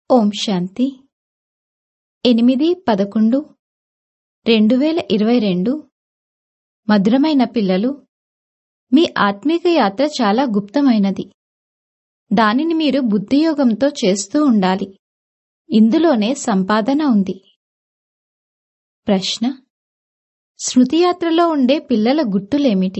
ఓం శాంతి ఎనిమిది పదకొండు రెండు వేల ఇరవై రెండు మధురమైన పిల్లలు మీ ఆత్మీక యాత్ర చాలా గుప్తమైనది దానిని మీరు బుద్ధియోగంతో చేస్తూ ఉండాలి ఇందులోనే సంపాదన ఉంది ప్రశ్న స్మృతియాత్రలో ఉండే పిల్లల గుర్తులేమిటి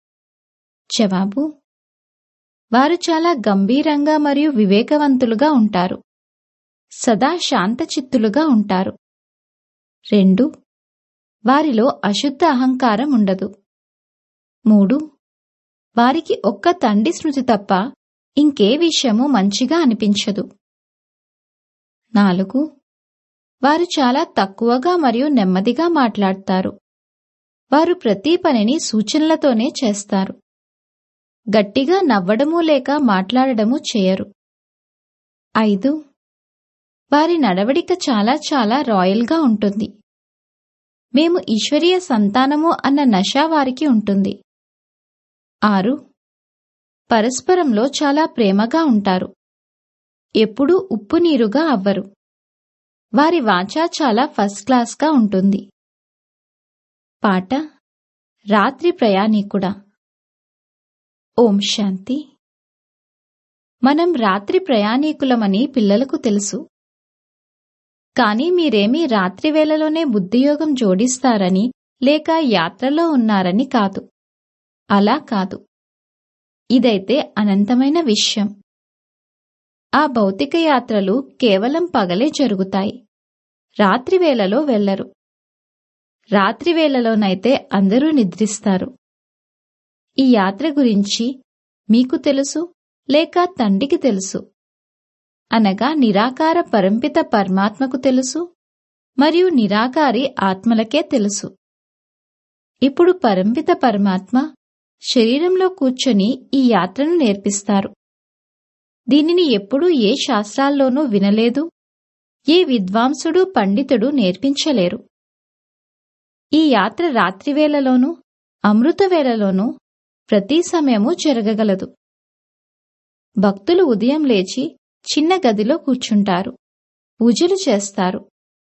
జవాబు వారు చాలా గంభీరంగా మరియు వివేకవంతులుగా ఉంటారు సదా శాంతచిత్తులుగా ఉంటారు రెండు వారిలో అశుద్ధ అహంకారం ఉండదు మూడు వారికి ఒక్క తండ్రి స్మృతి తప్ప ఇంకే విషయము మంచిగా అనిపించదు నాలుగు వారు చాలా తక్కువగా మరియు నెమ్మదిగా మాట్లాడతారు వారు ప్రతి పనిని సూచనలతోనే చేస్తారు గట్టిగా నవ్వడము లేక మాట్లాడడము చేయరు ఐదు వారి నడవడిక చాలా చాలా రాయల్గా ఉంటుంది మేము ఈశ్వరీయ సంతానము అన్న నష వారికి ఉంటుంది ఆరు పరస్పరంలో చాలా ప్రేమగా ఉంటారు ఎప్పుడూ ఉప్పు నీరుగా అవ్వరు వారి వాచ చాలా ఫస్ట్ క్లాస్గా ఉంటుంది పాట రాత్రి ప్రయాణికుడా ఓం శాంతి మనం రాత్రి ప్రయాణీకులమని పిల్లలకు తెలుసు కానీ మీరేమీ రాత్రి వేళలోనే బుద్ధియోగం జోడిస్తారని లేక యాత్రలో ఉన్నారని కాదు అలా కాదు ఇదైతే అనంతమైన విషయం ఆ భౌతిక యాత్రలు కేవలం పగలే జరుగుతాయి రాత్రి వేళలో వెళ్లరు రాత్రి వేళలోనైతే అందరూ నిద్రిస్తారు ఈ యాత్ర గురించి మీకు తెలుసు లేక తండ్రికి తెలుసు అనగా నిరాకార పరంపిత పరమాత్మకు తెలుసు మరియు నిరాకారి ఆత్మలకే తెలుసు ఇప్పుడు పరంపిత పరమాత్మ శరీరంలో కూర్చొని ఈ యాత్రను నేర్పిస్తారు దీనిని ఎప్పుడూ ఏ శాస్త్రాల్లోనూ వినలేదు ఏ విద్వాంసుడు పండితుడు నేర్పించలేరు ఈ యాత్ర రాత్రివేళలోనూ అమృతవేళలోనూ ప్రతి సమయము జరగగలదు భక్తులు ఉదయం లేచి చిన్న గదిలో కూర్చుంటారు పూజలు చేస్తారు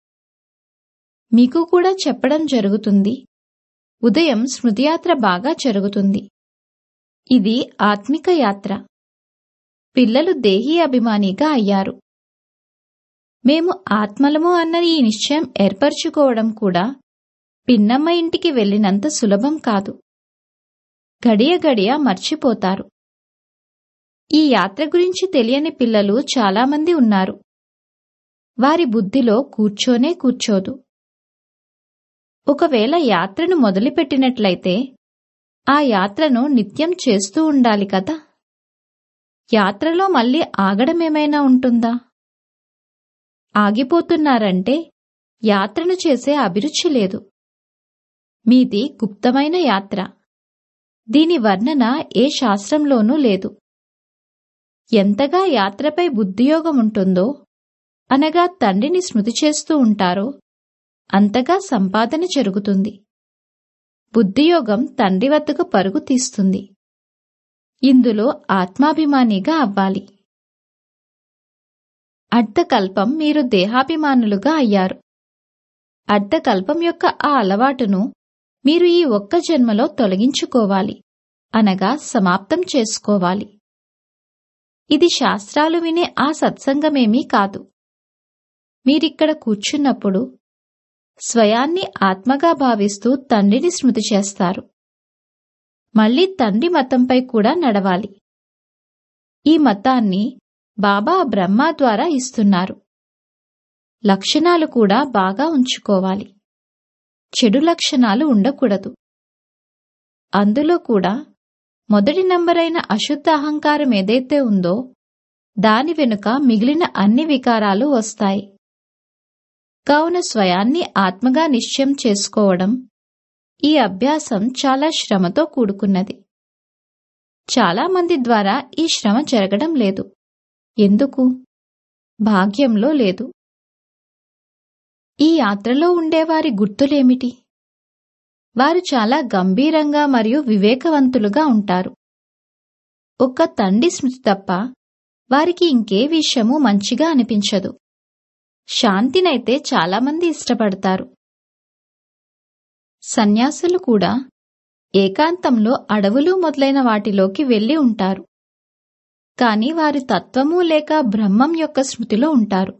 మీకు కూడా చెప్పడం జరుగుతుంది ఉదయం స్మృతియాత్ర బాగా జరుగుతుంది ఇది ఆత్మిక యాత్ర పిల్లలు దేహీ అభిమానిగా అయ్యారు మేము ఆత్మలము అన్న ఈ నిశ్చయం ఏర్పరచుకోవడం కూడా పిన్నమ్మ ఇంటికి వెళ్ళినంత సులభం కాదు గడియ గడియ మర్చిపోతారు ఈ యాత్ర గురించి తెలియని పిల్లలు చాలామంది ఉన్నారు వారి బుద్ధిలో కూర్చోనే కూర్చోదు ఒకవేళ యాత్రను మొదలుపెట్టినట్లయితే ఆ యాత్రను నిత్యం చేస్తూ ఉండాలి కదా యాత్రలో మళ్ళీ ఆగడమేమైనా ఉంటుందా ఆగిపోతున్నారంటే యాత్రను చేసే అభిరుచి లేదు మీది గుప్తమైన యాత్ర దీని వర్ణన ఏ శాస్త్రంలోనూ లేదు ఎంతగా యాత్రపై బుద్ధియోగం ఉంటుందో అనగా తండ్రిని స్మృతి చేస్తూ ఉంటారో అంతగా సంపాదన జరుగుతుంది బుద్ధియోగం తండ్రి వద్దకు పరుగు తీస్తుంది ఇందులో ఆత్మాభిమానిగా అవ్వాలి అర్ధకల్పం మీరు దేహాభిమానులుగా అయ్యారు అర్ధకల్పం యొక్క ఆ అలవాటును మీరు ఈ ఒక్క జన్మలో తొలగించుకోవాలి అనగా సమాప్తం చేసుకోవాలి ఇది శాస్త్రాలు వినే ఆ సత్సంగమేమీ కాదు మీరిక్కడ కూర్చున్నప్పుడు స్వయాన్ని ఆత్మగా భావిస్తూ తండ్రిని స్మృతి చేస్తారు మళ్ళీ తండ్రి మతంపై కూడా నడవాలి ఈ మతాన్ని బాబా బ్రహ్మ ద్వారా ఇస్తున్నారు లక్షణాలు కూడా బాగా ఉంచుకోవాలి చెడు లక్షణాలు ఉండకూడదు అందులో కూడా మొదటి నంబరైన అశుద్ధ అహంకారం ఏదైతే ఉందో దాని వెనుక మిగిలిన అన్ని వికారాలు వస్తాయి కావున స్వయాన్ని ఆత్మగా నిశ్చయం చేసుకోవడం ఈ అభ్యాసం చాలా శ్రమతో కూడుకున్నది చాలామంది ద్వారా ఈ శ్రమ జరగడం లేదు ఎందుకు భాగ్యంలో లేదు ఈ యాత్రలో ఉండేవారి గుర్తులేమిటి వారు చాలా గంభీరంగా మరియు వివేకవంతులుగా ఉంటారు ఒక్క తండ్రి స్మృతి తప్ప వారికి ఇంకే విషయము మంచిగా అనిపించదు శాంతినైతే చాలామంది ఇష్టపడతారు సన్యాసులు కూడా ఏకాంతంలో అడవులు మొదలైన వాటిలోకి వెళ్లి ఉంటారు కాని వారి తత్వము లేక బ్రహ్మం యొక్క స్మృతిలో ఉంటారు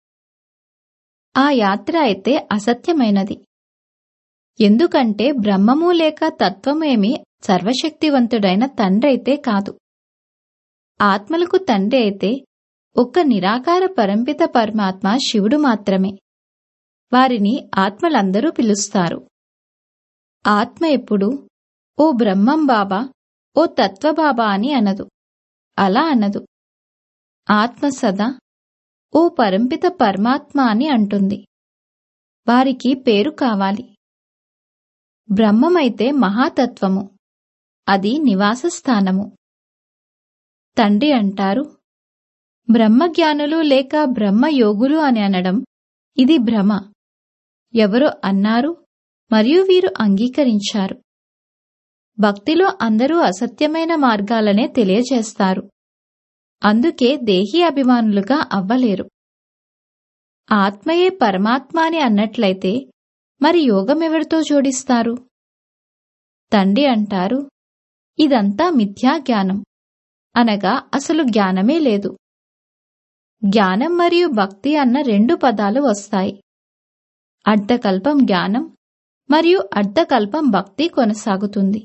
ఆ యాత్ర అయితే అసత్యమైనది ఎందుకంటే బ్రహ్మము లేక తత్వమేమి సర్వశక్తివంతుడైన తండ్రైతే కాదు ఆత్మలకు తండ్రి అయితే ఒక్క నిరాకార పరంపిత పరమాత్మ శివుడు మాత్రమే వారిని ఆత్మలందరూ పిలుస్తారు ఆత్మ ఎప్పుడు ఓ బ్రహ్మం బాబా ఓ తత్వబాబా అని అనదు అలా అనదు ఆత్మ సదా ఓ పరంపిత పరమాత్మ అని అంటుంది వారికి పేరు కావాలి బ్రహ్మమైతే మహాతత్వము అది నివాస స్థానము తండ్రి అంటారు బ్రహ్మజ్ఞానులు లేక బ్రహ్మయోగులు అని అనడం ఇది భ్రమ ఎవరో అన్నారు మరియు వీరు అంగీకరించారు భక్తిలో అందరూ అసత్యమైన మార్గాలనే తెలియజేస్తారు అందుకే దేహీ అభిమానులుగా అవ్వలేరు ఆత్మయే పరమాత్మ అని అన్నట్లయితే మరి యోగం ఎవరితో జోడిస్తారు తండ్రి అంటారు ఇదంతా మిథ్యా జ్ఞానం అనగా అసలు జ్ఞానమే లేదు జ్ఞానం మరియు భక్తి అన్న రెండు పదాలు వస్తాయి అర్ధకల్పం జ్ఞానం మరియు అర్ధకల్పం భక్తి కొనసాగుతుంది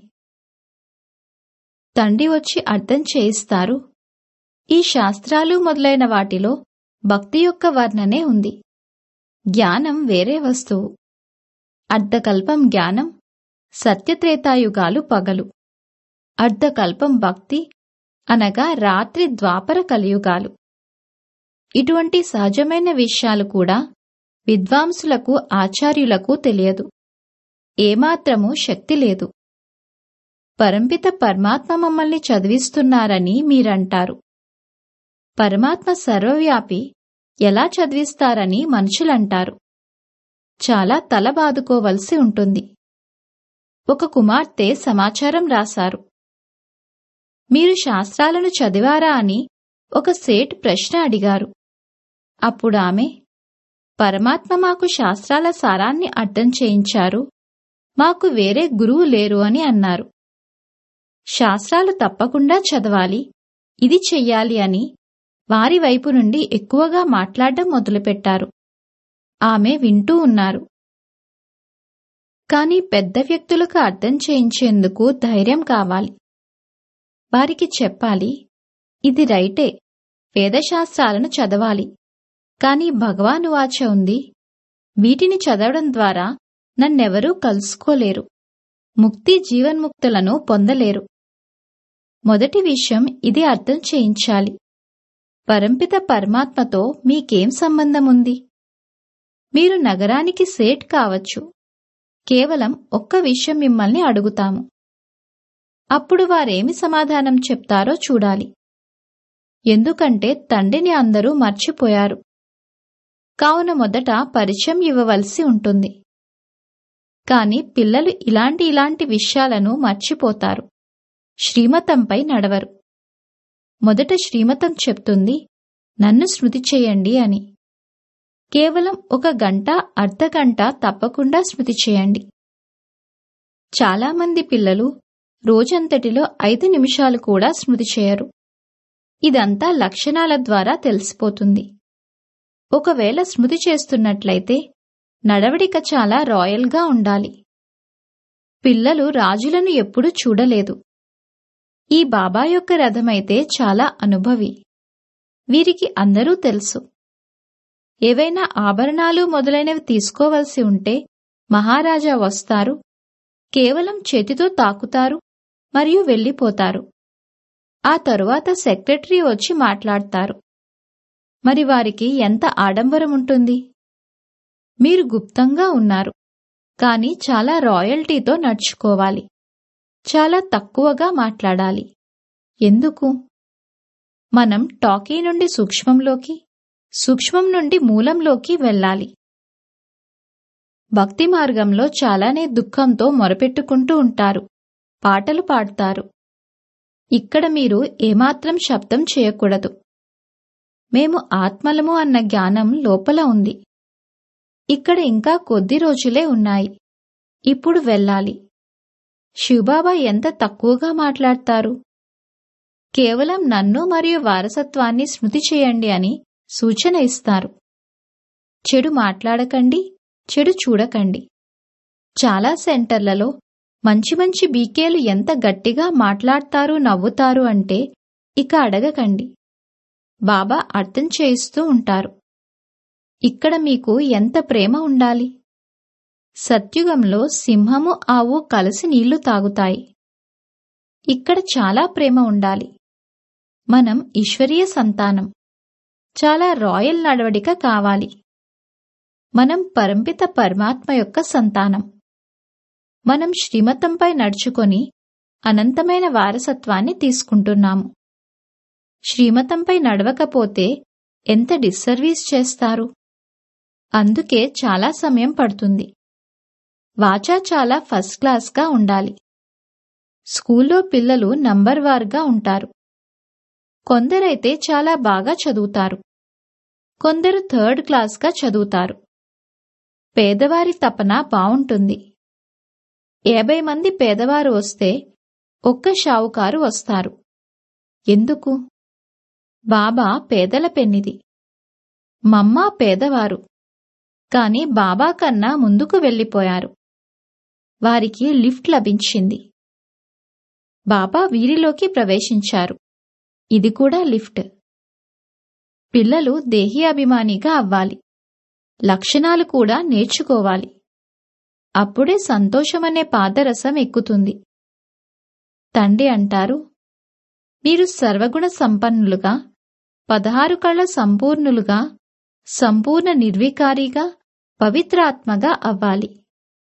తండ్రి వచ్చి అర్థం చేయిస్తారు ఈ శాస్త్రాలు మొదలైన వాటిలో భక్తి యొక్క వర్ణనే ఉంది జ్ఞానం వేరే వస్తువు అర్ధకల్పం జ్ఞానం సత్యత్రేతాయుగాలు పగలు అర్ధకల్పం భక్తి అనగా రాత్రి ద్వాపర కలియుగాలు ఇటువంటి సహజమైన విషయాలు కూడా విద్వాంసులకు ఆచార్యులకు తెలియదు ఏమాత్రమూ శక్తి లేదు పరంపిత పరమాత్మ మమ్మల్ని చదివిస్తున్నారని మీరంటారు పరమాత్మ సర్వవ్యాపి ఎలా చదివిస్తారని మనుషులంటారు చాలా తల బాదుకోవలసి ఉంటుంది ఒక కుమార్తె సమాచారం రాశారు మీరు శాస్త్రాలను చదివారా అని ఒక సేట్ ప్రశ్న అడిగారు అప్పుడు ఆమె పరమాత్మ మాకు శాస్త్రాల సారాన్ని అర్థం చేయించారు మాకు వేరే గురువు లేరు అని అన్నారు శాస్త్రాలు తప్పకుండా చదవాలి ఇది చెయ్యాలి అని వారి వైపు నుండి ఎక్కువగా మాట్లాడడం మొదలుపెట్టారు ఆమె వింటూ ఉన్నారు కాని పెద్ద వ్యక్తులకు అర్థం చేయించేందుకు ధైర్యం కావాలి వారికి చెప్పాలి ఇది రైటే వేదశాస్త్రాలను చదవాలి కాని భగవాను వాచ ఉంది వీటిని చదవడం ద్వారా నన్నెవరూ కలుసుకోలేరు ముక్తి జీవన్ముక్తులను పొందలేరు మొదటి విషయం ఇది అర్థం చేయించాలి పరంపిత పరమాత్మతో మీకేం సంబంధం ఉంది మీరు నగరానికి సేట్ కావచ్చు కేవలం ఒక్క విషయం మిమ్మల్ని అడుగుతాము అప్పుడు వారేమి సమాధానం చెప్తారో చూడాలి ఎందుకంటే తండ్రిని అందరూ మర్చిపోయారు కావున మొదట పరిచయం ఇవ్వవలసి ఉంటుంది కాని పిల్లలు ఇలాంటి ఇలాంటి విషయాలను మర్చిపోతారు శ్రీమతంపై నడవరు మొదట శ్రీమతం చెప్తుంది నన్ను స్మృతి చేయండి అని కేవలం ఒక గంట అర్ధగంట తప్పకుండా స్మృతి చేయండి చాలామంది పిల్లలు రోజంతటిలో ఐదు నిమిషాలు కూడా స్మృతి చేయరు ఇదంతా లక్షణాల ద్వారా తెలిసిపోతుంది ఒకవేళ స్మృతి చేస్తున్నట్లయితే నడవడిక చాలా రాయల్గా ఉండాలి పిల్లలు రాజులను ఎప్పుడూ చూడలేదు ఈ బాబా యొక్క రథమైతే చాలా అనుభవి వీరికి అందరూ తెలుసు ఏవైనా ఆభరణాలు మొదలైనవి తీసుకోవలసి ఉంటే మహారాజా వస్తారు కేవలం చేతితో తాకుతారు మరియు వెళ్ళిపోతారు ఆ తరువాత సెక్రటరీ వచ్చి మాట్లాడతారు మరి వారికి ఎంత ఆడంబరం ఉంటుంది మీరు గుప్తంగా ఉన్నారు కానీ చాలా రాయల్టీతో నడుచుకోవాలి చాలా తక్కువగా మాట్లాడాలి ఎందుకు మనం టాకీ నుండి సూక్ష్మంలోకి సూక్ష్మం నుండి మూలంలోకి వెళ్ళాలి భక్తి మార్గంలో చాలానే దుఃఖంతో మొరపెట్టుకుంటూ ఉంటారు పాటలు పాడతారు ఇక్కడ మీరు ఏమాత్రం శబ్దం చేయకూడదు మేము ఆత్మలము అన్న జ్ఞానం లోపల ఉంది ఇక్కడ ఇంకా కొద్ది రోజులే ఉన్నాయి ఇప్పుడు వెళ్ళాలి శివబాబా ఎంత తక్కువగా మాట్లాడతారు కేవలం నన్ను మరియు వారసత్వాన్ని స్మృతి చేయండి అని సూచన ఇస్తారు చెడు మాట్లాడకండి చెడు చూడకండి చాలా సెంటర్లలో మంచి మంచి బీకేలు ఎంత గట్టిగా మాట్లాడతారు నవ్వుతారు అంటే ఇక అడగకండి బాబా అర్థం చేయిస్తూ ఉంటారు ఇక్కడ మీకు ఎంత ప్రేమ ఉండాలి సత్యుగంలో సింహము ఆవు కలిసి నీళ్లు తాగుతాయి ఇక్కడ చాలా ప్రేమ ఉండాలి మనం ఈశ్వరీయ సంతానం చాలా రాయల్ నడవడిక కావాలి మనం పరంపిత పరమాత్మ యొక్క సంతానం మనం శ్రీమతంపై నడుచుకొని అనంతమైన వారసత్వాన్ని తీసుకుంటున్నాము శ్రీమతంపై నడవకపోతే ఎంత డిస్సర్వీస్ చేస్తారు అందుకే చాలా సమయం పడుతుంది వాచా చాలా ఫస్ట్ క్లాస్గా ఉండాలి స్కూల్లో పిల్లలు నంబర్ వార్గా ఉంటారు కొందరైతే చాలా బాగా చదువుతారు కొందరు థర్డ్ క్లాస్గా చదువుతారు పేదవారి తపన బావుంటుంది యాభై మంది పేదవారు వస్తే ఒక్క షావుకారు వస్తారు ఎందుకు బాబా పేదల పెన్నిది మమ్మ పేదవారు కాని బాబా కన్నా ముందుకు వెళ్ళిపోయారు వారికి లిఫ్ట్ లభించింది బాబా వీరిలోకి ప్రవేశించారు ఇది కూడా లిఫ్ట్ పిల్లలు దేహి అభిమానిగా అవ్వాలి లక్షణాలు కూడా నేర్చుకోవాలి అప్పుడే సంతోషమనే పాదరసం ఎక్కుతుంది తండ్రి అంటారు మీరు సర్వగుణ సంపన్నులుగా పదహారు కళ సంపూర్ణులుగా సంపూర్ణ నిర్వికారిగా పవిత్రాత్మగా అవ్వాలి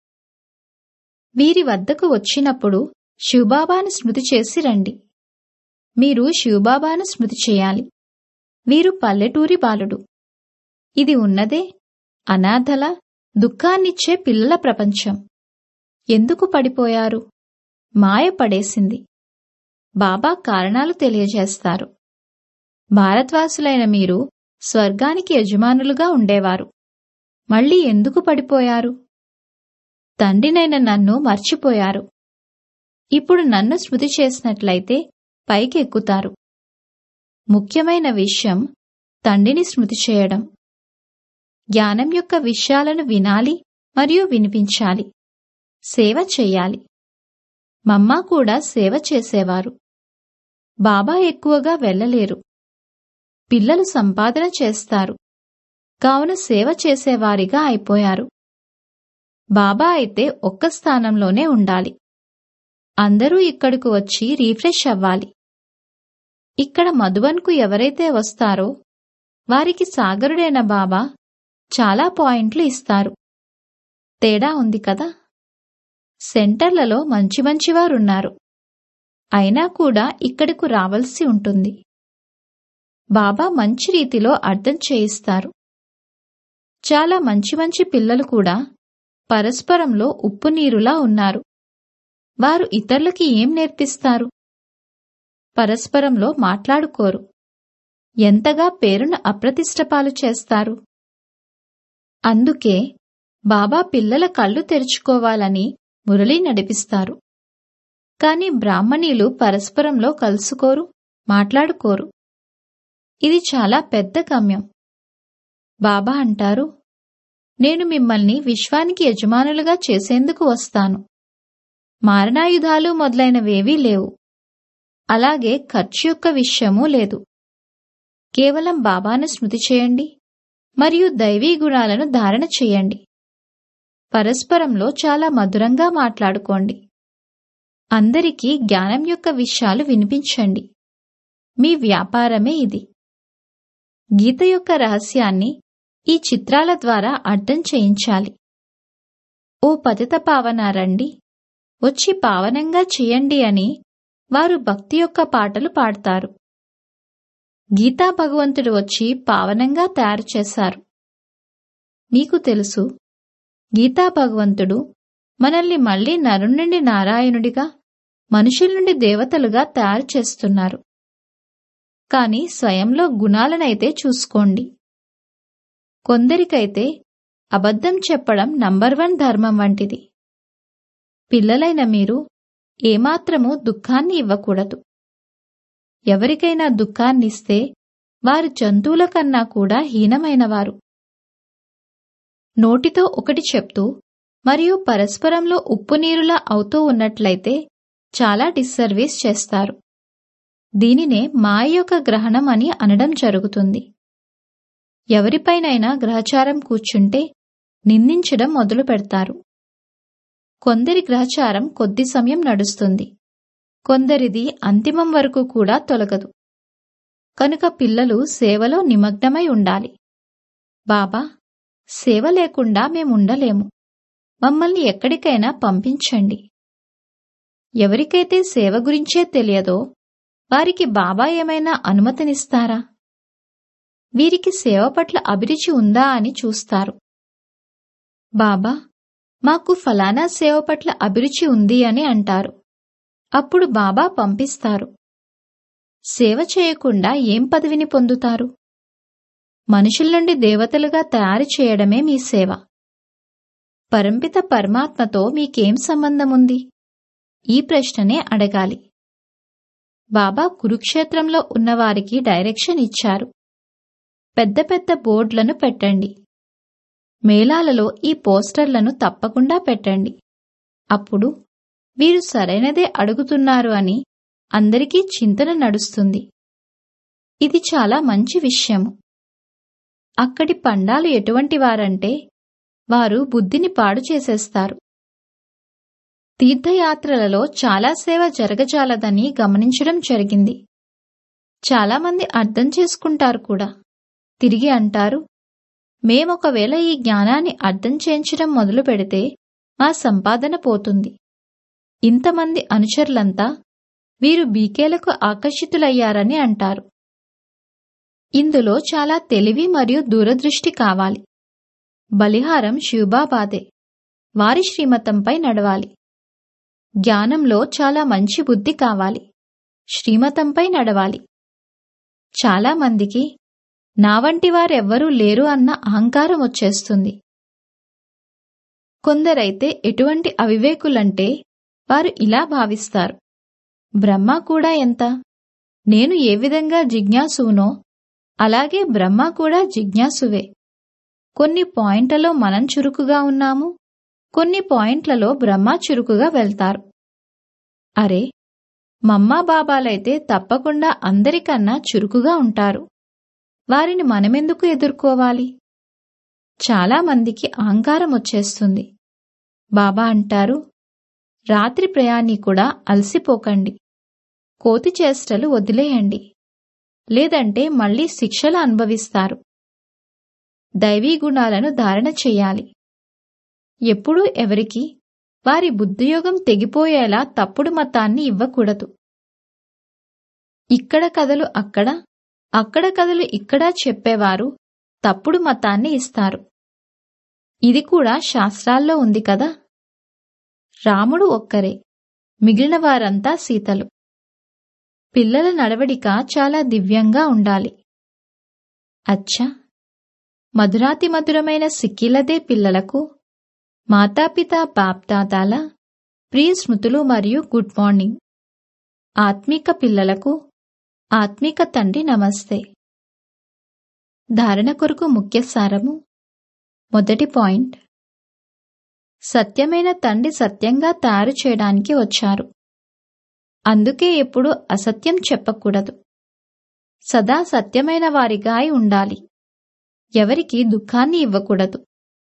వీరి వద్దకు వచ్చినప్పుడు శివబాబాను స్మృతి చేసి రండి మీరు శివబాబాను స్మృతి చేయాలి వీరు పల్లెటూరి బాలుడు ఇది ఉన్నదే అనాథల దుఃఖాన్నిచ్చే పిల్లల ప్రపంచం ఎందుకు పడిపోయారు మాయ పడేసింది బాబా కారణాలు తెలియజేస్తారు భారత్వాసులైన మీరు స్వర్గానికి యజమానులుగా ఉండేవారు మళ్ళీ ఎందుకు పడిపోయారు తండ్రినైన నన్ను మర్చిపోయారు ఇప్పుడు నన్ను స్మృతి చేసినట్లయితే పైకి ఎక్కుతారు ముఖ్యమైన విషయం తండ్రిని స్మృతి చేయడం జ్ఞానం యొక్క విషయాలను వినాలి మరియు వినిపించాలి సేవ చెయ్యాలి మమ్మ కూడా సేవ చేసేవారు బాబా ఎక్కువగా వెళ్ళలేరు పిల్లలు సంపాదన చేస్తారు కావున సేవ చేసేవారిగా అయిపోయారు బాబా అయితే ఒక్క స్థానంలోనే ఉండాలి అందరూ ఇక్కడకు వచ్చి రీఫ్రెష్ అవ్వాలి ఇక్కడ మధువన్కు ఎవరైతే వస్తారో వారికి సాగరుడైన బాబా చాలా పాయింట్లు ఇస్తారు తేడా ఉంది కదా సెంటర్లలో మంచి మంచివారున్నారు అయినా కూడా ఇక్కడకు రావలసి ఉంటుంది బాబా మంచి రీతిలో అర్థం చేయిస్తారు చాలా మంచి మంచి పిల్లలు కూడా పరస్పరంలో ఉప్పు నీరులా ఉన్నారు వారు ఇతరులకి ఏం నేర్పిస్తారు పరస్పరంలో మాట్లాడుకోరు ఎంతగా పేరును అప్రతిష్టపాలు చేస్తారు అందుకే బాబా పిల్లల కళ్ళు తెరుచుకోవాలని మురళి నడిపిస్తారు కాని బ్రాహ్మణీలు పరస్పరంలో కలుసుకోరు మాట్లాడుకోరు ఇది చాలా పెద్ద గమ్యం బాబా అంటారు నేను మిమ్మల్ని విశ్వానికి యజమానులుగా చేసేందుకు వస్తాను మారణాయుధాలు మొదలైనవేవీ లేవు అలాగే ఖర్చు యొక్క విషయమూ లేదు కేవలం బాబాను స్మృతి చేయండి మరియు దైవీ గుణాలను ధారణ చేయండి పరస్పరంలో చాలా మధురంగా మాట్లాడుకోండి అందరికీ జ్ఞానం యొక్క విషయాలు వినిపించండి మీ వ్యాపారమే ఇది గీత యొక్క రహస్యాన్ని ఈ చిత్రాల ద్వారా అర్థం చేయించాలి ఓ పతిత పావన రండి వచ్చి పావనంగా చేయండి అని వారు భక్తి యొక్క పాటలు పాడతారు గీతా భగవంతుడు వచ్చి పావనంగా తయారు చేశారు మీకు తెలుసు గీతా భగవంతుడు మనల్ని మళ్లీ నరు నుండి నారాయణుడిగా మనుషుల నుండి దేవతలుగా తయారు చేస్తున్నారు కాని స్వయంలో గుణాలనైతే చూసుకోండి కొందరికైతే అబద్ధం చెప్పడం నంబర్ వన్ ధర్మం వంటిది పిల్లలైన మీరు ఏమాత్రమూ దుఃఖాన్ని ఇవ్వకూడదు ఎవరికైనా దుఃఖాన్నిస్తే వారు జంతువుల కన్నా కూడా హీనమైనవారు నోటితో ఒకటి చెప్తూ మరియు పరస్పరంలో ఉప్పు నీరులా అవుతూ ఉన్నట్లయితే చాలా డిస్సర్వీస్ చేస్తారు దీనినే మాయ యొక్క గ్రహణం అని అనడం జరుగుతుంది ఎవరిపైనైనా గ్రహచారం కూర్చుంటే నిందించడం మొదలు పెడతారు కొందరి గ్రహచారం కొద్ది సమయం నడుస్తుంది కొందరిది అంతిమం వరకు కూడా తొలగదు కనుక పిల్లలు సేవలో నిమగ్నమై ఉండాలి బాబా సేవ లేకుండా మేముండలేము మమ్మల్ని ఎక్కడికైనా పంపించండి ఎవరికైతే సేవ గురించే తెలియదో వారికి బాబా ఏమైనా అనుమతినిస్తారా వీరికి సేవ పట్ల అభిరుచి ఉందా అని చూస్తారు బాబా మాకు ఫలానా సేవ పట్ల అభిరుచి ఉంది అని అంటారు అప్పుడు బాబా పంపిస్తారు సేవ చేయకుండా ఏం పదవిని పొందుతారు మనుషుల నుండి దేవతలుగా తయారు చేయడమే మీ సేవ పరంపిత పరమాత్మతో మీకేం సంబంధముంది ఈ ప్రశ్ననే అడగాలి బాబా కురుక్షేత్రంలో ఉన్నవారికి డైరెక్షన్ ఇచ్చారు పెద్ద పెద్ద బోర్డులను పెట్టండి మేళాలలో ఈ పోస్టర్లను తప్పకుండా పెట్టండి అప్పుడు వీరు సరైనదే అడుగుతున్నారు అని అందరికీ చింతన నడుస్తుంది ఇది చాలా మంచి విషయము అక్కడి పండాలు ఎటువంటి వారంటే వారు బుద్ధిని పాడు చేసేస్తారు తీర్థయాత్రలలో చాలా సేవ జరగజాలదని గమనించడం జరిగింది చాలామంది అర్థం చేసుకుంటారు కూడా తిరిగి అంటారు మేమొకవేళ ఈ జ్ఞానాన్ని అర్థం చేయించడం మొదలు పెడితే మా సంపాదన పోతుంది ఇంతమంది అనుచరులంతా వీరు బీకేలకు ఆకర్షితులయ్యారని అంటారు ఇందులో చాలా తెలివి మరియు దూరదృష్టి కావాలి బలిహారం శివబాబాదే వారి శ్రీమతంపై నడవాలి జ్ఞానంలో చాలా మంచి బుద్ధి కావాలి శ్రీమతంపై నడవాలి చాలా మందికి నా వంటి వారెవ్వరూ లేరు అన్న అహంకారం వచ్చేస్తుంది కొందరైతే ఎటువంటి అవివేకులంటే వారు ఇలా భావిస్తారు బ్రహ్మ కూడా ఎంత నేను ఏ విధంగా జిజ్ఞాసువునో అలాగే బ్రహ్మ కూడా జిజ్ఞాసువే కొన్ని పాయింట్లలో మనం చురుకుగా ఉన్నాము కొన్ని పాయింట్లలో బ్రహ్మ చురుకుగా వెళ్తారు అరే మమ్మా బాబాలైతే తప్పకుండా అందరికన్నా చురుకుగా ఉంటారు వారిని మనమెందుకు ఎదుర్కోవాలి చాలా మందికి అహంకారం వచ్చేస్తుంది బాబా అంటారు రాత్రి ప్రయాణికుడా అలసిపోకండి కోతి చేష్టలు వదిలేయండి లేదంటే మళ్ళీ శిక్షలు అనుభవిస్తారు దైవీ గుణాలను ధారణ చెయ్యాలి ఎప్పుడూ ఎవరికి వారి బుద్ధియోగం తెగిపోయేలా తప్పుడు మతాన్ని ఇవ్వకూడదు ఇక్కడ కథలు అక్కడ అక్కడ కథలు ఇక్కడ చెప్పేవారు తప్పుడు మతాన్ని ఇస్తారు ఇది కూడా శాస్త్రాల్లో ఉంది కదా రాముడు ఒక్కరే మిగిలిన వారంతా సీతలు పిల్లల నడవడిక చాలా దివ్యంగా ఉండాలి అచ్చా మధురాతి మధురమైన సిక్కిలదే పిల్లలకు మాతాపిత బాప్దాదాల ప్రియ స్మృతులు మరియు గుడ్ మార్నింగ్ ఆత్మిక పిల్లలకు ఆత్మిక తండ్రి నమస్తే ధారణ కొరకు ముఖ్య సారము మొదటి పాయింట్ సత్యమైన తండ్రి సత్యంగా తయారు చేయడానికి వచ్చారు అందుకే ఎప్పుడు అసత్యం చెప్పకూడదు సదా సత్యమైన వారిగా అయి ఉండాలి ఎవరికి దుఃఖాన్ని ఇవ్వకూడదు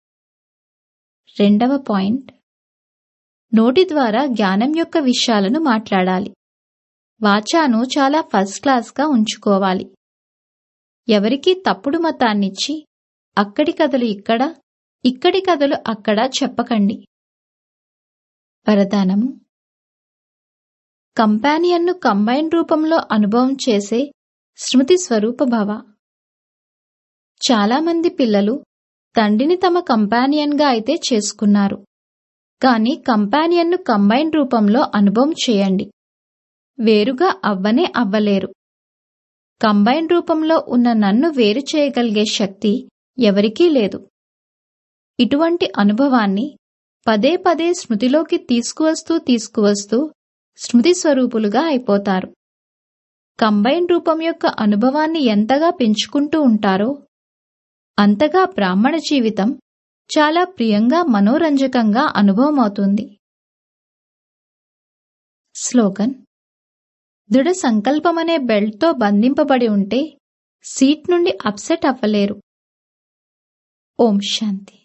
రెండవ పాయింట్ నోటి ద్వారా జ్ఞానం యొక్క విషయాలను మాట్లాడాలి వాచాను చాలా ఫస్ట్ క్లాస్గా ఉంచుకోవాలి ఎవరికీ తప్పుడు మతాన్నిచ్చి అక్కడి కథలు ఇక్కడ ఇక్కడి కథలు అక్కడ చెప్పకండి వరదానము కంపానియన్ను కంబైన్ రూపంలో అనుభవం చేసే స్మృతి స్వరూప భవ చాలామంది పిల్లలు తండ్రిని తమ కంపానియన్గా అయితే చేసుకున్నారు కానీ కంపానియన్ను కంబైన్ రూపంలో అనుభవం చేయండి వేరుగా అవ్వనే అవ్వలేరు కంబైన్ రూపంలో ఉన్న నన్ను వేరు చేయగలిగే శక్తి ఎవరికీ లేదు ఇటువంటి అనుభవాన్ని పదే పదే స్మృతిలోకి తీసుకువస్తూ తీసుకువస్తూ స్మృతి స్వరూపులుగా అయిపోతారు కంబైన్ రూపం యొక్క అనుభవాన్ని ఎంతగా పెంచుకుంటూ ఉంటారో అంతగా బ్రాహ్మణ జీవితం చాలా ప్రియంగా మనోరంజకంగా అనుభవమవుతుంది స్లోగన్ దృఢ సంకల్పమనే బెల్ట్తో బంధింపబడి ఉంటే సీట్ నుండి అప్సెట్ అవ్వలేరు ఓం శాంతి